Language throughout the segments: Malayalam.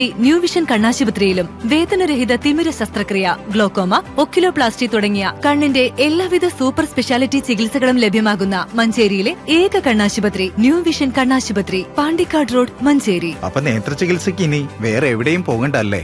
ന്യൂ വിഷൻ കണ്ണാശുപത്രിയിലും വേതനരഹിത തിമിര ശസ്ത്രക്രിയ ഗ്ലോക്കോമ ഒക്കിലോപ്ലാസ്റ്റി തുടങ്ങിയ കണ്ണിന്റെ എല്ലാവിധ സൂപ്പർ സ്പെഷ്യാലിറ്റി ചികിത്സകളും ലഭ്യമാകുന്ന മഞ്ചേരിയിലെ ഏക കണ്ണാശുപത്രി ന്യൂ വിഷൻ കണ്ണാശുപത്രി പാണ്ടിക്കാട് റോഡ് മഞ്ചേരി അപ്പൊ നേത്ര ചികിത്സയ്ക്ക് ഇനി വേറെ എവിടെയും പോകണ്ടല്ലേ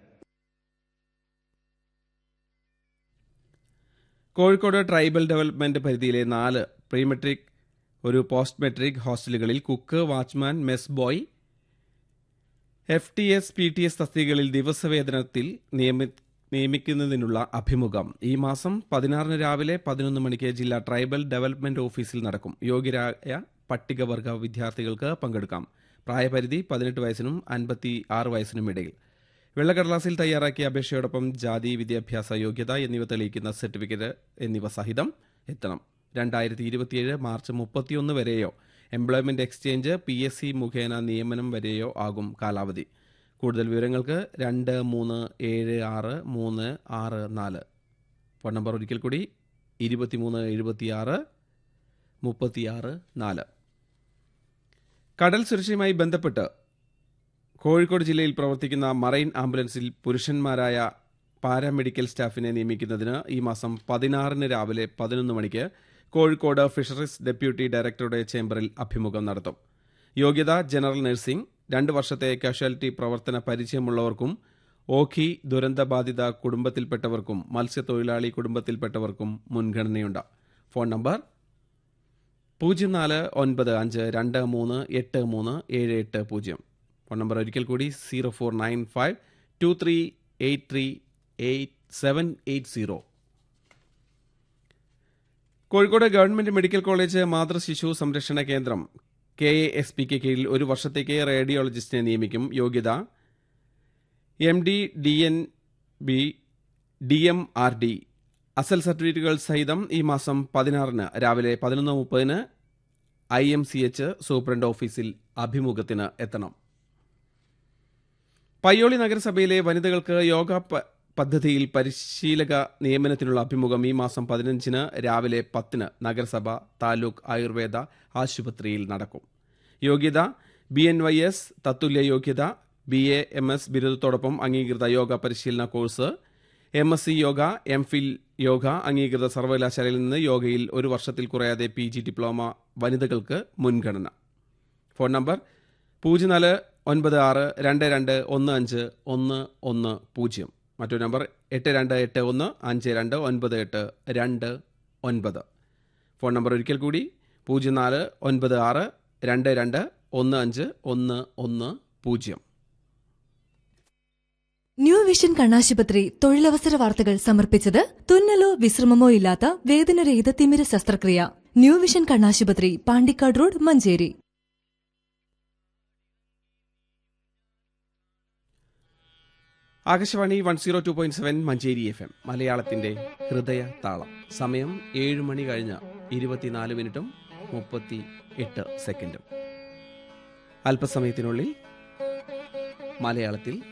കോഴിക്കോട് ട്രൈബൽ ഡെവലപ്മെന്റ് പരിധിയിലെ നാല് പ്രീമെട്രിക് ഒരു പോസ്റ്റ് മെട്രിക് ഹോസ്റ്റലുകളിൽ cook watchman mess boy F T S P T S തസ്തികകളിൽ ദിവസവേതനത്തിൽ നിയമി- നിയമിക്കുന്നതിനുള്ള അഭിമുഖം ഈ മാസം പതിനാറിന് രാവിലെ പതിനൊന്ന് മണിക്ക് ജില്ലാ ട്രൈബൽ ഡെവലപ്മെന്റ് ഓഫീസിൽ നടക്കും യോഗ്യരായ പട്ടികവർഗ വിദ്യാർത്ഥികൾക്ക് പങ്കെടുക്കാം പ്രായപരിധി പതിനെട്ട് വയസ്സിനും അൻപത്തി ആറ് വയസ്സിനും ഇടയിൽ വെള്ളക്കടലാസിൽ തയ്യാറാക്കിയ അപേക്ഷയോടൊപ്പം ജാതി വിദ്യാഭ്യാസ യോഗ്യത എന്നിവ തെളിയിക്കുന്ന സർട്ടിഫിക്കറ്റ് എന്നിവ സഹിതം എത്തണം രണ്ടായിരത്തി ഇരുപത്തിയേഴ് മാർച്ച് മുപ്പത്തിയൊന്ന് വരെയോ employment exchange P S C മുഖേന നിയമനം വരെയോ ആകും കാലാവധി കൂടുതൽ വിവരങ്ങൾക്ക് രണ്ട് മൂന്ന് ഏഴ് ആറ് മൂന്ന് ആറ് നാല് ഫോൺ നമ്പർ ഒരിക്കൽ കൂടി ഇരുപത്തിമൂന്ന് എഴുപത്തിയാറ് മുപ്പത്തിയാറ് നാല് കടൽ സുരക്ഷയുമായി ബന്ധപ്പെട്ട് കോഴിക്കോട് ജില്ലയിൽ പ്രവർത്തിക്കുന്ന മറൈൻ ആംബുലൻസിൽ പുരുഷന്മാരായ പാരാമെഡിക്കൽ സ്റ്റാഫിനെ നിയമിക്കുന്നതിന് ഈ മാസം പതിനാറിന് രാവിലെ പതിനൊന്ന് മണിക്ക് കോഴിക്കോട് ഫിഷറീസ് ഡെപ്യൂട്ടി ഡയറക്ടറുടെ ചേംബറിൽ അഭിമുഖം നടത്തും യോഗ്യത ജനറൽ നഴ്സിംഗ് രണ്ട് വർഷത്തെ കാഷ്വാലിറ്റി പ്രവർത്തന പരിചയമുള്ളവർക്കും ഓഖി ദുരന്തബാധിത കുടുംബത്തിൽപ്പെട്ടവർക്കും മത്സ്യത്തൊഴിലാളി കുടുംബത്തിൽപ്പെട്ടവർക്കും മുൻഗണനയുണ്ട് ഫോൺ നമ്പർ പൂജ്യം നാല് ഒൻപത് അഞ്ച് രണ്ട് മൂന്ന് എട്ട് മൂന്ന് ഏഴ് എട്ട് പൂജ്യം ഫോൺ നമ്പർ ഒരിക്കൽ കൂടി zero four nine five two three eight three eight seven eight zero Kozhikode government medical college മാതൃശിശു സംരക്ഷണ കേന്ദ്രം കെ എ എസ് പിക്ക് കീഴിൽ ഒരു വർഷത്തേക്ക് റേഡിയോളജിസ്റ്റിനെ നിയമിക്കും യോഗ്യത M D D N B D M R D അസൽ സർട്ടിഫിക്കറ്റുകൾ സഹിതം ഈ മാസം പതിനാറിന് രാവിലെ പതിനൊന്ന് മുപ്പതിന് I M C H superintendent ഓഫീസിൽ അഭിമുഖത്തിന് എത്തണം പയ്യോളി നഗരസഭയിലെ വനിതകൾക്ക് യോഗ പ- പദ്ധതിയിൽ പരിശീലക നിയമനത്തിനുള്ള അഭിമുഖം ഈ മാസം പതിനഞ്ചിന് രാവിലെ പത്തിന് നഗരസഭ താലൂക്ക് ആയുർവേദ ആശുപത്രിയിൽ നടക്കും യോഗ്യത ബി എൻ വൈ എസ് തത്തുല്യ യോഗ്യത ബി എ എം എസ് ബിരുദത്തോടൊപ്പം അംഗീകൃത യോഗ പരിശീലന കോഴ്സ് എം എസ് സി യോഗ എം ഫിൽ യോഗ അംഗീകൃത സർവകലാശാലയിൽ നിന്ന് യോഗയിൽ ഒരു വർഷത്തിൽ കുറയാതെ പി ജി ഡിപ്ലോമ വനിതകൾക്ക് മുൻഗണന ഫോൺ നമ്പർ പൂജ്യം നാല് ഒൻപത് ആറ് രണ്ട് രണ്ട് ഒന്ന് അഞ്ച് ഒന്ന് ഒന്ന് പൂജ്യം മറ്റൊരു നമ്പർ എട്ട് രണ്ട് എട്ട് ഒന്ന് അഞ്ച് രണ്ട് ഒൻപത് എട്ട് രണ്ട് ഒൻപത് ഫോൺ നമ്പർ ഒരിക്കൽ കൂടി പൂജ്യം നാല് ഒൻപത് ആറ് രണ്ട് രണ്ട് ഒന്ന് അഞ്ച് ഒന്ന് ഒന്ന് പൂജ്യം ന്യൂ വിഷൻ കണ്ണാശുപത്രി തൊഴിലവസര വാർത്തകൾ സമർപ്പിച്ചത് തുന്നലോ വിശ്രമമോ ഇല്ലാത്ത വേദനരഹിത തിമിര ശസ്ത്രക്രിയ ന്യൂ വിഷൻ കണ്ണാശുപത്രി Pandikkad road Manjeri Akashvani one zero two point seven Manjeri F M മലയാളത്തിന്റെ ഹൃദയ താളം സമയം ഏഴ് മണി കഴിഞ്ഞ് ഇരുപത്തിനാല് മിനിറ്റും മുപ്പത്തി എട്ട് സെക്കൻഡും അല്പസമയത്തിനുള്ളിൽ മലയാളത്തിൽ